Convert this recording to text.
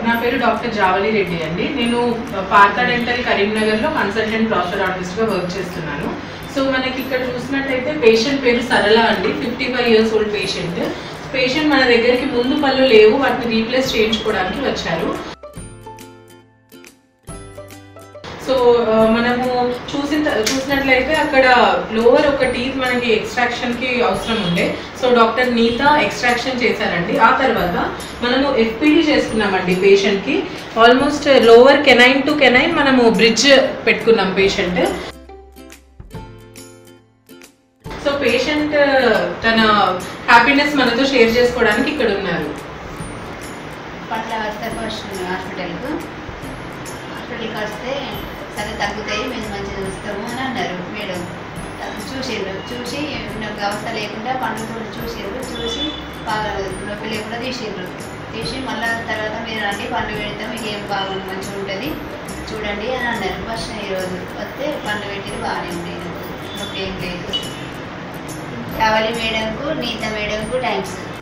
నా పేరు డాక్టర్ జావలి రెడ్డి అండి నేను పార్థ డెంటల్ కరీంనగర్లో కన్సల్టెంట్ ప్రాసెడాలజిస్ట్గా వర్క్ చేస్తున్నాను సో మనకి ఇక్కడ చూసినట్టయితే పేషెంట్ పేరు సరళ అండి fifty five years old patient patient మన దగ్గరికి ముందు పళ్ళు లేవు వాటిని రీప్లేస్ చేయించుకోవడానికి వచ్చారు సో ఆ, మనము చూసిన చూసినట్లయితే అక్కడ లోవర్ ఒక టీత్ మనకి ఎక్స్ట్రాక్షన్ కి అవసరం ఉండే సో డాక్టర్ నీత ఎక్స్ట్రాక్షన్ చేశారండి ఆ తర్వాత మనము ఎఫ్పిడి చేసుకున్నామండి పేషెంట్ కి almost lower canine to canine మనము బ్రిడ్జ్ పెట్టుకున్నాం పేషెంట్ సో పేషెంట్ తన హ్యాపీనెస్ మనతో షేర్ చేసుకోవడానికి ఇక్కడ ఉన్నారు పట్ల వస్తే ఫస్ట్ హాస్పిటల్కు హాస్పిటల్కి వస్తే సరే తగ్గుతాయి మేము మంచిగా చూస్తాము అని అన్నారు మేడం చూసిండ్రు చూసి నాకు అవస్థ లేకుండా పండుగ చూసిండ్రు చూసి బాగా నొప్పి లేకుండా తీసిండ్రు తీసి మళ్ళీ తర్వాత మీరు రండి పండు పెడతాం మీకు ఏం బాగుంది మంచిగా ఉంటుంది చూడండి అని అన్నారు ఫస్ట్ ఈరోజు వస్తే పండు పెట్టింది బాగానే ఉండేది నొప్పి ఏం లేదు కావాలి మేడంకు నీత మేడంకు థ్యాంక్స్